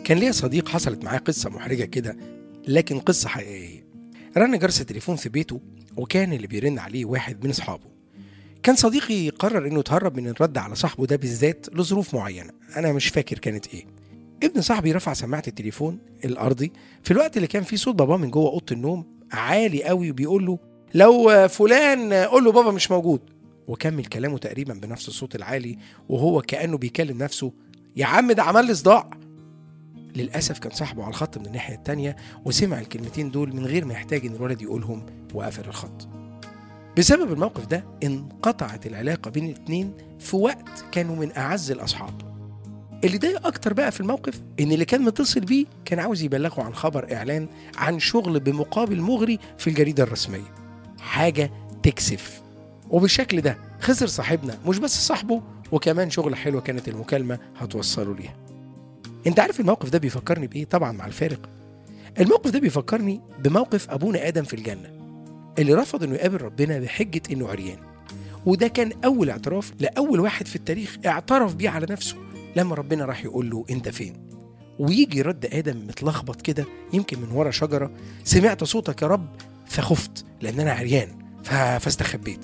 كان ليا صديق حصلت معاه قصة محرجة كده لكن قصة حقيقية رن جرس التليفون في بيته وكان اللي بيرن عليه واحد من أصحابه كان صديقي قرر انه يتهرب من الرد على صاحبه ده بالذات لظروف معينة انا مش فاكر كانت ايه ابن صاحبي رفع سماعة التليفون الأرضي في الوقت اللي كان فيه صوت باباه من جوه أوضة النوم عالي قوي وبيقول له لو فلان قول له بابا مش موجود وكمل كلامه تقريبا بنفس الصوت العالي وهو كأنه بيكلم نفسه يا عم ده عمل لي صداع للأسف كان صاحبه على الخط من الناحية التانية وسمع الكلمتين دول من غير ما يحتاج إن الولد يقولهم وقفل الخط بسبب الموقف ده انقطعت العلاقة بين الاتنين في وقت كانوا من أعز الأصحاب اللي ضايق أكتر بقى في الموقف إن اللي كان متصل بيه كان عاوز يبلغه عن خبر إعلان عن شغل بمقابل مغري في الجريدة الرسمية حاجة تكسف وبالشكل ده خسر صاحبنا مش بس صاحبه وكمان شغلة حلوة كانت المكالمة هتوصله ليها انت عارف الموقف ده بيفكرني بايه طبعا مع الفارق الموقف ده بيفكرني بموقف ابونا ادم في الجنه اللي رفض انه يقابل ربنا بحجه انه عريان وده كان اول اعتراف لاول واحد في التاريخ اعترف بيه على نفسه لما ربنا راح يقول له انت فين ويجي رد ادم متلخبط كده يمكن من ورا شجره سمعت صوتك يا رب فخفت لان انا عريان ف- فاستخبيت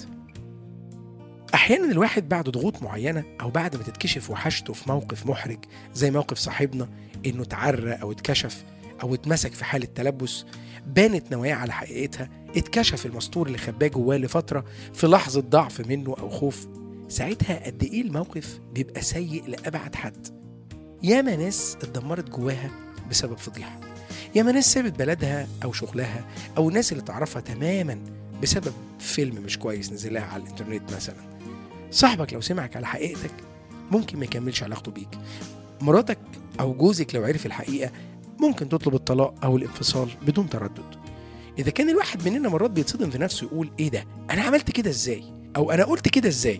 احيانا الواحد بعد ضغوط معينه او بعد ما تتكشف وحشته في موقف محرج زي موقف صاحبنا انه اتعرى او اتكشف او اتمسك في حاله تلبس بانت نواياه على حقيقتها اتكشف المستور اللي خباه جواه لفتره في لحظه ضعف منه او خوف ساعتها قد ايه الموقف بيبقى سيء لابعد حد ياما ناس اتدمرت جواها بسبب فضيحه ياما ناس سابت بلدها او شغلها او الناس اللي تعرفها تماما بسبب فيلم مش كويس نزلها على الانترنت مثلا صاحبك لو سمعك على حقيقتك ممكن ما يكملش علاقته بيك مراتك او جوزك لو عرف الحقيقه ممكن تطلب الطلاق او الانفصال بدون تردد اذا كان الواحد مننا مرات بيتصدم في نفسه يقول ايه ده انا عملت كده ازاي او انا قلت كده ازاي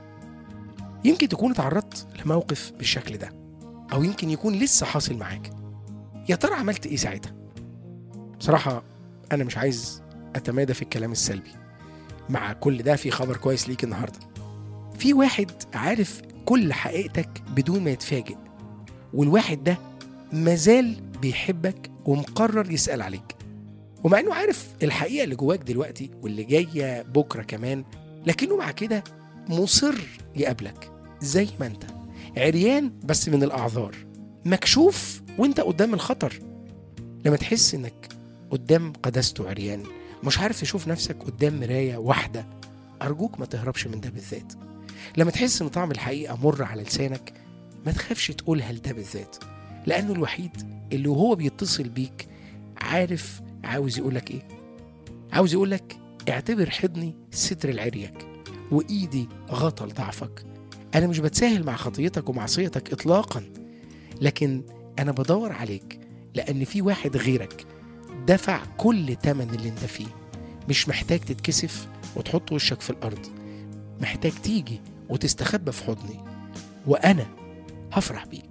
يمكن تكون اتعرضت لموقف بالشكل ده او يمكن يكون لسه حاصل معاك يا ترى عملت ايه ساعتها بصراحه انا مش عايز اتمادى في الكلام السلبي مع كل ده في خبر كويس ليك النهارده في واحد عارف كل حقيقتك بدون ما يتفاجئ والواحد ده مازال بيحبك ومقرر يسأل عليك ومع انه عارف الحقيقة اللي جواك دلوقتي واللي جاية بكرة كمان لكنه مع كده مصر يقابلك زي ما انت عريان بس من الأعذار مكشوف وانت قدام الخطر لما تحس انك قدام قداسته عريان مش عارف تشوف نفسك قدام مراية واحدة أرجوك ما تهربش من ده بالذات لما تحس ان طعم الحقيقة مر على لسانك ما تخافش تقولها لده بالذات لأنه الوحيد اللي وهو بيتصل بيك عارف عاوز يقولك ايه عاوز يقولك اعتبر حضني ستر لعريك وإيدي غطى لضعفك أنا مش بتساهل مع خطيتك ومعصيتك إطلاقا لكن أنا بدور عليك لأن في واحد غيرك دفع كل تمن اللي انت فيه مش محتاج تتكسف وتحط وشك في الأرض محتاج تيجي وتستخبى في حضني وأنا هفرح بيك